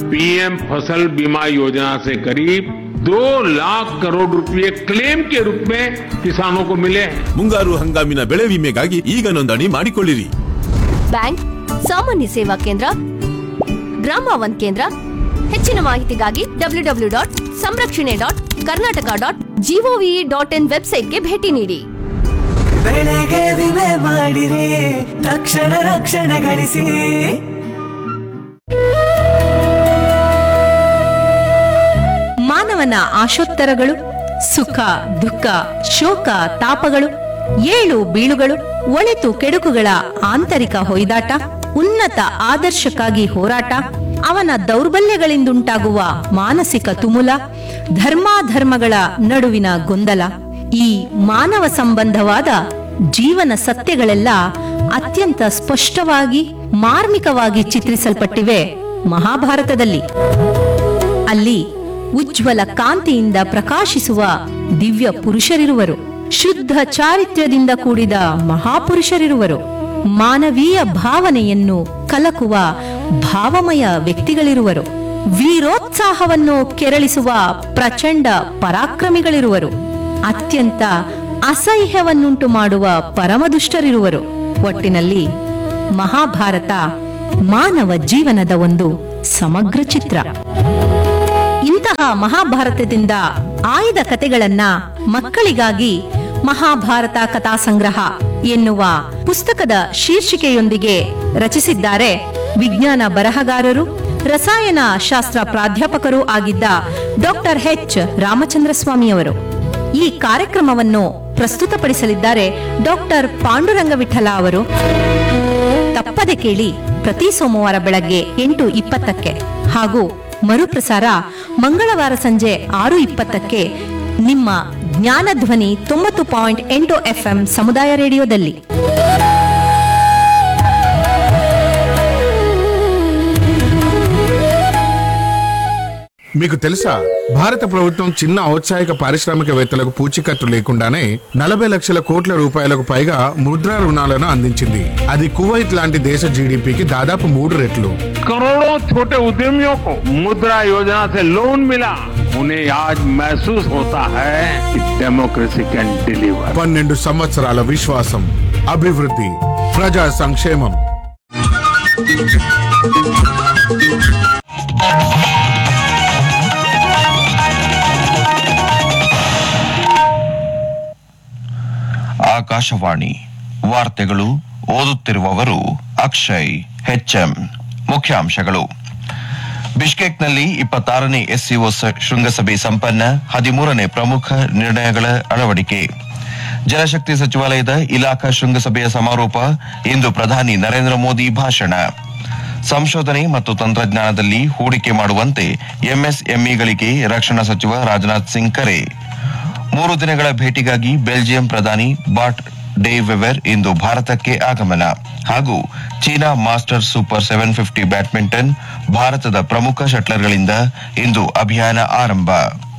PM फसल बीमा योजना से करीब दो लाख करोड़ रुपए क्लेम के रूप में किसानों को मिले हैं ಮುಂಗಾರು ಹಂಗಾಮಿನ ಬೆಳೆ ವಿಮೆಗಾಗಿ ಈಗ ನೋಂದಣಿ ಮಾಡಿಕೊಳ್ಳಿರಿ ಬ್ಯಾಂಕ್ ಸಾಮಾನ್ಯ ಸೇವಾ ಕೇಂದ್ರ ಗ್ರಾಮ ಒನ್ ಕೇಂದ್ರ ಹೆಚ್ಚಿನ ಮಾಹಿತಿಗಾಗಿ W W dot Samrakshane dot Karnataka dot GOV dot in ವೆಬ್ಸೈಟ್ಗೆ ಭೇಟಿ ನೀಡಿ ಬೆಳೆಗೆ ವಿಮೆ ಮಾಡಿರಿ ತಕ್ಷಣ ರಕ್ಷಣೆ ಗಳಿಸಿ ಮಾನವನ ಆಶೋತ್ತರಗಳು ಸುಖ ದುಃಖ ಶೋಕ ತಾಪಗಳು ಏಳು ಬೀಳುಗಳು ಒಳಿತು ಕೆಡುಕುಗಳ ಆಂತರಿಕ ಹೊಯ್ದಾಟ ಉನ್ನತ ಆದರ್ಶಕ್ಕಾಗಿ ಹೋರಾಟ ಅವನ ದೌರ್ಬಲ್ಯಗಳಿಂದುಂಟಾಗುವ ಮಾನಸಿಕ ತುಮುಲ ಧರ್ಮಾಧರ್ಮಗಳ ನಡುವಿನ ಗೊಂದಲ ಈ ಮಾನವ ಸಂಬಂಧವಾದ ಜೀವನ ಸತ್ಯಗಳೆಲ್ಲ ಅತ್ಯಂತ ಸ್ಪಷ್ಟವಾಗಿ ಮಾರ್ಮಿಕವಾಗಿ ಚಿತ್ರಿಸಲ್ಪಟ್ಟಿವೆ ಮಹಾಭಾರತದಲ್ಲಿ ಅಲ್ಲಿ ಉಜ್ವಲ ಕಾಂತಿಯಿಂದ ಪ್ರಕಾಶಿಸುವ ದಿವ್ಯ ಪುರುಷರಿರುವರು ಶುದ್ಧ ಚಾರಿತ್ರ್ಯದಿಂದ ಕೂಡಿದ ಮಹಾಪುರುಷರಿರುವರು ಮಾನವೀಯ ಭಾವನೆಯನ್ನು ಕಲಕುವ ಭಾವಮಯ ವ್ಯಕ್ತಿಗಳಿರುವರು ವೀರೋತ್ಸಾಹವನ್ನು ಕೆರಳಿಸುವ ಪ್ರಚಂಡ ಪರಾಕ್ರಮಿಗಳಿರುವರು ಅತ್ಯಂತ ಅಸಹ್ಯವನ್ನುಂಟು ಮಾಡುವ ಪರಮದುಷ್ಟರಿರುವರು ಒಟ್ಟಿನಲ್ಲಿ ಮಹಾಭಾರತ ಮಾನವ ಜೀವನದ ಒಂದು ಸಮಗ್ರ ಚಿತ್ರ ಇಂತಹ ಮಹಾಭಾರತದಿಂದ ಆಯ್ದ ಕತೆಗಳನ್ನ ಮಕ್ಕಳಿಗಾಗಿ ಮಹಾಭಾರತ ಕಥಾ ಸಂಗ್ರಹ ಎನ್ನುವ ಪುಸ್ತಕದ ಶೀರ್ಷಿಕೆಯೊಂದಿಗೆ ರಚಿಸಿದ್ದಾರೆ ವಿಜ್ಞಾನ ಬರಹಗಾರರು ರಸಾಯನ ಶಾಸ್ತ್ರ ಪ್ರಾಧ್ಯಾಪಕರೂ ಆಗಿದ್ದ ಡಾಕ್ಟರ್ ಎಚ್ ರಾಮಚಂದ್ರ ಸ್ವಾಮಿಯವರು ಈ ಕಾರ್ಯಕ್ರಮವನ್ನು ಪ್ರಸ್ತುತಪಡಿಸಲಿದ್ದಾರೆ ಡಾಕ್ಟರ್ ಪಾಂಡುರಂಗ ವಿಠಲ ಅವರು ತಪ್ಪದೆ ಕೇಳಿ ಪ್ರತಿ ಸೋಮವಾರ ಬೆಳಗ್ಗೆ ಎಂಟು ಇಪ್ಪತ್ತಕ್ಕೆ ಹಾಗೂ ಮರುಪ್ರಸಾರ ಮಂಗಳವಾರ ಸಂಜೆ ಆರು ಇಪ್ಪತ್ತಕ್ಕೆ ನಿಮ್ಮ ಜ್ಞಾನಧ್ವನಿ ತೊಂಬತ್ತು ಪಾಯಿಂಟ್ ಎಂಟು ಎಫ್ಎಂ ಸಮುದಾಯ ರೇಡಿಯೋದಲ್ಲಿ మీకు తెలుసా భారత ప్రభుత్వం చిన్న ఔత్సాహిక పారిశ్రామికవేత్తలకు పూచీకత్తు లేకుండానే నలభై లక్షల కోట్ల రూపాయలకు పైగా ముద్రా రుణాలను అందించింది అది కువైట్ లాంటి దేశ జీడిపికి దాదాపు మూడు రెట్లు करोड़ों छोटे उद्यमियों को मुद्रा योजना से लोन मिला उन्हें आज महसूस होता है कि डेमोक्रेसी कैन डिलीवर పన్నెండు సంవత్సరాల విశ్వాసం అభివృద్ధి ప్రజా సంక్షేమం ಆಕಾಶವಾಣಿ ವಾರ್ತೆಗಳು ಓದುತ್ತಿರುವವರು ಅಕ್ಷಯ್ ಹೆಚ್ಎಂ ಮುಖ್ಯಾಂಶಗಳು ಬಿಷ್ಕೇಕ್ನಲ್ಲಿ ಇಪ್ಪತ್ತಾರನೇ ಎಸ್ಸಿಒ ಶೃಂಗಸಭೆ ಸಂಪನ್ನ ಹದಿಮೂರನೇ ಪ್ರಮುಖ ನಿರ್ಣಯಗಳ ಅಳವಡಿಕೆ ಜಲಶಕ್ತಿ ಸಚಿವಾಲಯದ ಇಲಾಖಾ ಶೃಂಗಸಭೆಯ ಸಮಾರೋಪ ಇಂದು ಪ್ರಧಾನಿ ನರೇಂದ್ರ ಮೋದಿ ಭಾಷಣ ಸಂಶೋಧನೆ ಮತ್ತು ತಂತ್ರಜ್ಞಾನದಲ್ಲಿ ಹೂಡಿಕೆ ಮಾಡುವಂತೆ ಎಂಎಸ್ಎಂಇಗಳಿಗೆ ರಕ್ಷಣಾ ಸಚಿವ ರಾಜನಾಥ್ ಸಿಂಗ್ ಕರೆ ಮೂರು ದಿನಗಳ ಭೇಟಿಗಾಗಿ ಬೆಲ್ಜಿಯಂ ಪ್ರಧಾನಿ ಬಾಟ್ ಡೇ ವೆವೆರ್ ಇಂದು ಭಾರತಕ್ಕೆ ಆಗಮನ ಹಾಗೂ China master super seven fifty badminton ಭಾರತದ ಪ್ರಮುಖ ಶಟ್ಲರ್ಗಳಿಂದ ಇಂದು ಅಭಿಯಾನ ಆರಂಭ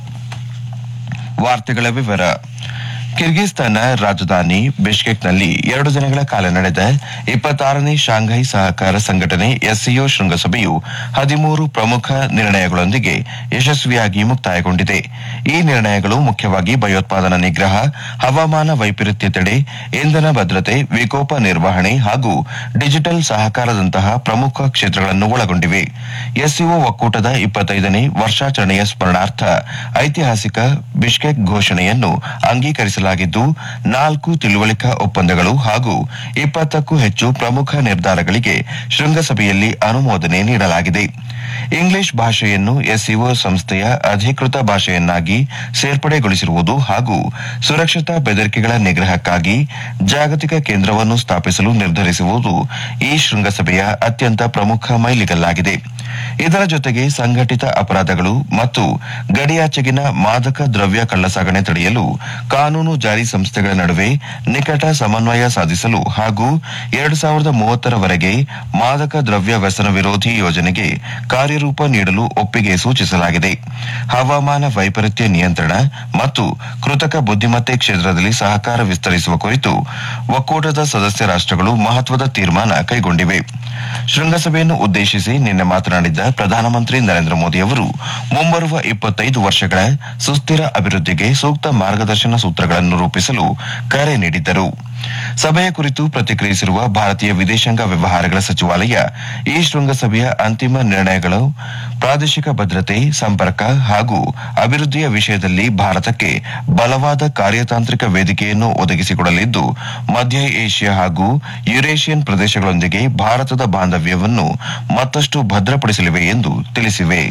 ವಾರ್ತೆಗಳ ವಿವರ ಕಿರ್ಗಿಸ್ತಾನ ರಾಜಧಾನಿ ಬಿಷ್ಕೆಕ್ನಲ್ಲಿ ಎರಡು ದಿನಗಳ ಕಾಲ ನಡೆದ ಇಪ್ಪತ್ತಾರನೇ ಶಾಂಘೈ ಸಹಕಾರ ಸಂಘಟನೆ ಎಸ್ಸಿಒ ಶೃಂಗಸಭೆಯು ಹದಿಮೂರು ಪ್ರಮುಖ ನಿರ್ಣಯಗಳೊಂದಿಗೆ ಯಶಸ್ವಿಯಾಗಿ ಮುಕ್ತಾಯಗೊಂಡಿದೆ ಈ ನಿರ್ಣಯಗಳು ಮುಖ್ಯವಾಗಿ ಭಯೋತ್ಪಾದನಾ ನಿಗ್ರಹ ಹವಾಮಾನ ವೈಪರೀತ್ಯ ತಡೆ ಇಂಧನ ಭದ್ರತೆ ವಿಕೋಪ ನಿರ್ವಹಣೆ ಹಾಗೂ ಡಿಜಿಟಲ್ ಸಹಕಾರದಂತಹ ಪ್ರಮುಖ ಕ್ಷೇತ್ರಗಳನ್ನು ಒಳಗೊಂಡಿವೆ ಎಸ್ಸಿಒ ಒಕ್ಕೂಟದ ಇಪ್ಪತ್ತೈದನೇ ವರ್ಷಾಚರಣೆಯ ಸ್ಮರಣಾರ್ಥ ಐತಿಹಾಸಿಕ ಬಿಷ್ಕೆಕ್ ಘೋಷಣೆಯನ್ನು ಅಂಗೀಕರಿಸಲಾಗಿದ್ದು ನಾಲ್ಕು ತಿಳುವಳಿಕಾ ಒಪ್ಪಂದಗಳು ಹಾಗೂ ಇಪ್ಪತ್ತಕ್ಕೂ ಹೆಚ್ಚು ಪ್ರಮುಖ ನಿರ್ಧಾರಗಳಿಗೆ ಶೃಂಗಸಭೆಯಲ್ಲಿ ಅನುಮೋದನೆ ನೀಡಲಾಗಿದೆ ಇಂಗ್ಲಿಷ್ ಭಾಷೆಯನ್ನು ಎಸ್ಸಿಒ ಸಂಸ್ಥೆಯ ಅಧಿಕೃತ ಭಾಷೆಯನ್ನಾಗಿ ಸೇರ್ಪಡೆಗೊಳಿಸಿರುವುದು ಹಾಗೂ ಸುರಕ್ಷತಾ ಬೆದರಿಕೆಗಳ ನಿಗ್ರಹಕ್ಕಾಗಿ ಜಾಗತಿಕ ಕೇಂದ್ರವನ್ನು ಸ್ಥಾಪಿಸಲು ನಿರ್ಧರಿಸುವುದು ಈ ಶೃಂಗಸಭೆಯ ಅತ್ಯಂತ ಪ್ರಮುಖ ಮೈಲಿಗಲ್ಲಾಗಿದೆ ಇದರ ಜೊತೆಗೆ ಸಂಘಟಿತ ಅಪರಾಧಗಳು ಮತ್ತು ಗಡಿಯಾಚೆಗಿನ ಮಾದಕ ದ್ರವ್ಯ ಕಳ್ಳಸಾಗಣೆ ತಡೆಯಲು ಕಾನೂನು ಜಾರಿ ಸಂಸ್ಥೆಗಳ ನಡುವೆ ನಿಕಟ ಸಮನ್ವಯ ಸಾಧಿಸಲು ಹಾಗೂ ಎರಡು ಸಾವಿರದ ಮೂವತ್ತರವರೆಗೆ ಮಾದಕ ದ್ರವ್ಯ ವ್ಯಸನ ವಿರೋಧಿ ಯೋಜನೆಗೆ ಕಾರ್ಯರೂಪ ನೀಡಲು ಒಪ್ಪಿಗೆ ಸೂಚಿಸಲಾಗಿದೆ ಹವಾಮಾನ ವೈಪರೀತ್ಯ ನಿಯಂತ್ರಣ ಮತ್ತು ಕೃತಕ ಬುದ್ದಿಮತ್ತೆ ಕ್ಷೇತ್ರದಲ್ಲಿ ಸಹಕಾರ ವಿಸ್ತರಿಸುವ ಕುರಿತು ಒಕ್ಕೂಟದ ಸದಸ್ಯ ರಾಷ್ಟ್ರಗಳು ಮಹತ್ವದ ತೀರ್ಮಾನ ಕೈಗೊಂಡಿವೆ ಶೃಂಗಸಭೆಯನ್ನು ಉದ್ದೇಶಿಸಿ ನಿನ್ನೆ ಮಾತನಾಡಿದ ಮಾತನಾಡಿದ ಪ್ರಧಾನಮಂತ್ರಿ ನರೇಂದ್ರ ಮೋದಿ ಅವರು ಮುಂಬರುವ ಇಪ್ಪತ್ತೈದು ವರ್ಷಗಳ ಸುಸ್ಥಿರ ಅಭಿವೃದ್ಧಿಗೆ ಸೂಕ್ತ ಮಾರ್ಗದರ್ಶನ ಸೂತ್ರಗಳನ್ನು ರೂಪಿಸಲು ಕರೆ ನೀಡಿದ್ದರು ಸಭೆಯ ಕುರಿತು ಪ್ರತಿಕ್ರಿಯಿಸಿರುವ ಭಾರತೀಯ ವಿದೇಶಾಂಗ ವ್ಯವಹಾರಗಳ ಸಚಿವಾಲಯ ಈ ಶೃಂಗಸಭೆಯ ಅಂತಿಮ ನಿರ್ಣಯಗಳು ಪ್ರಾದೇಶಿಕ ಭದ್ರತೆ ಸಂಪರ್ಕ ಹಾಗೂ ಅಭಿವೃದ್ಧಿಯ ವಿಷಯದಲ್ಲಿ ಭಾರತಕ್ಕೆ ಬಲವಾದ ಕಾರ್ಯತಾಂತ್ರಿಕ ವೇದಿಕೆಯನ್ನು ಒದಗಿಸಿಕೊಡಲಿದ್ದು ಮಧ್ಯ ಏಷ್ಯಾ ಹಾಗೂ ಯುರೇಷಿಯನ್ ಪ್ರದೇಶಗಳೊಂದಿಗೆ ಭಾರತದ ಬಾಂಧವ್ಯವನ್ನು ಮತ್ತಷ್ಟು ಭದ್ರಪಡಿಸಲಿವೆ ಎಂದು ತಿಳಿಸಿವೆ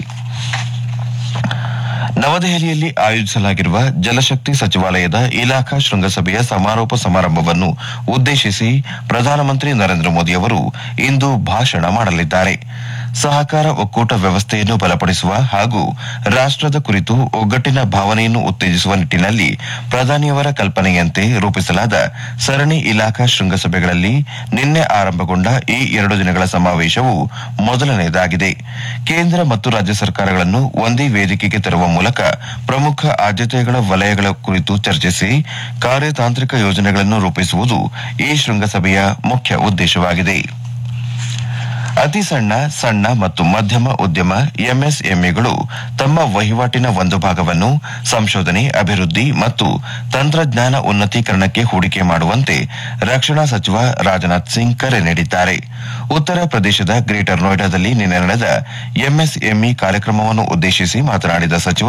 ನವದೆಹಲಿಯಲ್ಲಿ ಆಯೋಜಿಸಲಾಗಿರುವ ಜಲಶಕ್ತಿ ಸಚಿವಾಲಯದ ಇಲಾಖಾ ಶೃಂಗಸಭೆಯ ಸಮಾರೋಪ ಸಮಾರಂಭವನ್ನು ಉದ್ದೇಶಿಸಿ ಪ್ರಧಾನಮಂತ್ರಿ ನರೇಂದ್ರ ಮೋದಿ ಅವರು ಇಂದು ಭಾಷಣ ಮಾಡಲಿದ್ದಾರೆ ಸಹಕಾರ ಒಕ್ಕೂಟ ವ್ಯವಸ್ಥೆಯನ್ನು ಬಲಪಡಿಸುವ ಹಾಗೂ ರಾಷ್ಟದ ಕುರಿತು ಒಗ್ಗಟ್ಟಿನ ಭಾವನೆಯನ್ನು ಉತ್ತೇಜಿಸುವ ನಿಟ್ಟಿನಲ್ಲಿ ಪ್ರಧಾನಿಯವರ ಕಲ್ಪನೆಯಂತೆ ರೂಪಿಸಲಾದ ಸರಣಿ ಇಲಾಖಾ ಶೃಂಗಸಭೆಗಳಲ್ಲಿ ನಿನ್ನೆ ಆರಂಭಗೊಂಡ ಈ ಎರಡು ದಿನಗಳ ಸಮಾವೇಶವು ಮೊದಲನೆಯದಾಗಿದೆ ಕೇಂದ್ರ ಮತ್ತು ರಾಜ್ಯ ಸರ್ಕಾರಗಳನ್ನು ಒಂದೇ ವೇದಿಕೆಗೆ ತರುವ ಮೂಲಕ ಪ್ರಮುಖ ಆದ್ಯತೆಗಳ ವಲಯಗಳ ಕುರಿತು ಚರ್ಚಿಸಿ ಕಾರ್ಯತಾಂತ್ರಿಕ ಯೋಜನೆಗಳನ್ನು ರೂಪಿಸುವುದು ಈ ಶೃಂಗಸಭೆಯ ಮುಖ್ಯ ಉದ್ದೇಶವಾಗಿದೆ ಅತಿ ಸಣ್ಣ ಸಣ್ಣ ಮತ್ತು ಮಧ್ಯಮ ಉದ್ಯಮ ಎಂಎಸ್ಎಂಇಗಳು ತಮ್ಮ ವಹಿವಾಟಿನ ಒಂದು ಭಾಗವನ್ನು ಸಂಶೋಧನೆ ಅಭಿವೃದ್ಧಿ ಮತ್ತು ತಂತ್ರಜ್ಞಾನ ಉನ್ನತೀಕರಣಕ್ಕೆ ಹೂಡಿಕೆ ಮಾಡುವಂತೆ ರಕ್ಷಣಾ ಸಚಿವ ರಾಜನಾಥ್ ಸಿಂಗ್ ಕರೆ ನೀಡಿದ್ದಾರೆ ಉತ್ತರ ಪ್ರದೇಶದ ಗ್ರೇಟರ್ ನೋಯ್ಡಾದಲ್ಲಿ ನಿನ್ನೆ ನಡೆದ ಎಂಎಸ್ಎಂಇ ಕಾರ್ಯಕ್ರಮವನ್ನು ಉದ್ದೇಶಿಸಿ ಮಾತನಾಡಿದ ಸಚಿವ